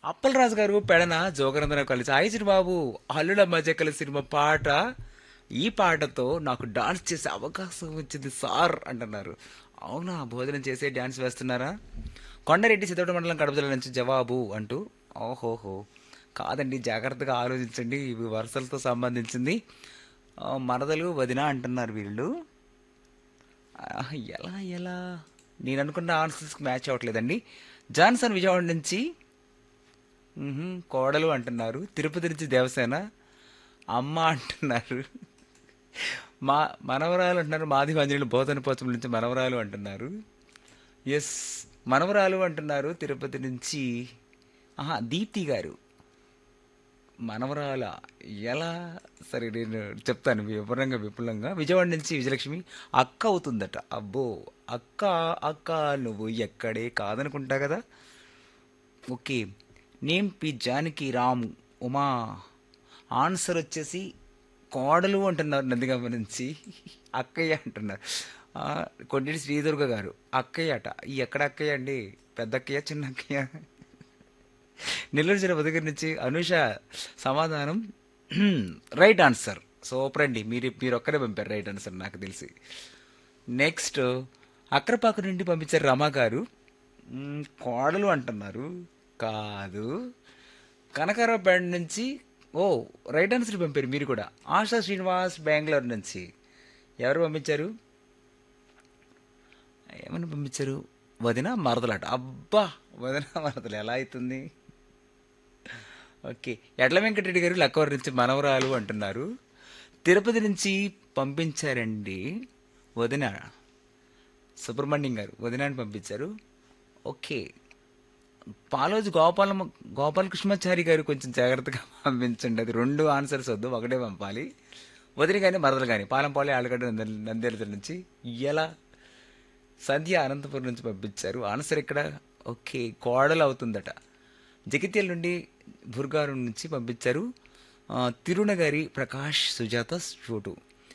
అప్పలరాజు గారు పెడన జోగరంధన కలిసి ఐసిరి బాబు అల్లుల మధ్య కలిసి సినిమా పాట ఈ పాటతో నాకు డాన్స్ చేసే అవకాశం వచ్చింది సార్ అంటున్నారు అవునా భోజనం చేసే డాన్స్ వేస్తున్నారా కొండరెడ్డి సిద్ధోట మండలం కడప జిల్లా నుంచి జవాబు అంటూ ఓహోహో కాదండి జాగ్రత్తగా ఆలోచించండి ఇవి వరుసలతో సంబంధించింది ఆ, మరదలు వదిన అంటున్నారు వీళ్ళు ఆ, ఎలా ఎలా నేను అనుకున్న ఆన్సర్స్కి మ్యాచ్ అవ్వట్లేదండి జాన్సన్ విజయవాడ నుంచి మ్హూ, కోడలు అంటున్నారు తిరుపతి నుంచి దేవసేన అమ్మ అంటున్నారు మా మనవరాలు అంటున్నారు మాది మంజులు బోధన పోచం నుంచి మనవరాలు అంటున్నారు ఎస్ మనవరాలు అంటున్నారు తిరుపతి నుంచి ఆహా దీప్తి గారు మనవరాల ఎలా సరే నేను చెప్తాను వివరంగా విపులంగా విజయవాడ నుంచి విజయలక్ష్మి అక్క అవుతుందట అబ్బో అక్క అక్క నువ్వు ఎక్కడే కాదనుకుంటా కదా okay name P Janaki Ramu Uma answer వచ్చేసి కోడలు అంటున్నారు నందిగామ నుంచి అక్కయ్య అంటున్నారు ఆ, కొన్నిటి శ్రీదుర్గ గారు అక్కయ్య అట ఈ ఎక్కడ అక్కయ్య అండి పెద్ద అక్కయ్య చిన్న అక్కయ్య నెల్లూరు జిల్లా దగ్గర నుంచి అనుష సమాధానం రైట్ ఆన్సర్ సూపర్ అండి మీరు మీరు ఒక్కరే పంపారు రైట్ ఆన్సర్ నాకు తెలిసి నెక్స్ట్ అక్రపాకు నుండి పంపించారు రమా గారు మ్, కోడలు అంటున్నారు కాదు కనకారావుపేట నుంచి ఓ రైట్ ఆన్సర్ పంపారు మీరు కూడా ఆశా శ్రీనివాస్ బెంగళూరు నుంచి ఎవరు పంపించారు ఏమని పంపించారు వదిన మరదలాట అబ్బా వదిన మరదలు ఎలా అవుతుంది ఓకే ఎడ్ల వెంకటరెడ్డి గారు లక్కవరి నుంచి మనవరాలు అంటున్నారు తిరుపతి నుంచి పంపించారండి వదిన సుబ్రహ్మణ్యం గారు వదినాన్ని పంపించారు ఓకే పాలోజు గోపాల గోపాలకృష్ణాచారి గారు కొంచెం జాగ్రత్తగా పంపించండి అది రెండు ఆన్సర్స్ వద్దు ఒకటే పంపాలి వదిన కానీ మరదలు కానీ పాలంపాలి ఆలుగడ్డ నంద- నంద్యాల నుంచి ఎలా సంధ్య అనంతపురం నుంచి పంపించారు ఆన్సర్ ఇక్కడ ఓకే కోడలు అవుతుందట జగిత్యాల నుండి బుర్గారు నుంచి పంపించారు ఆ, తిరునగారి ప్రకాష్ సుజాత చోటు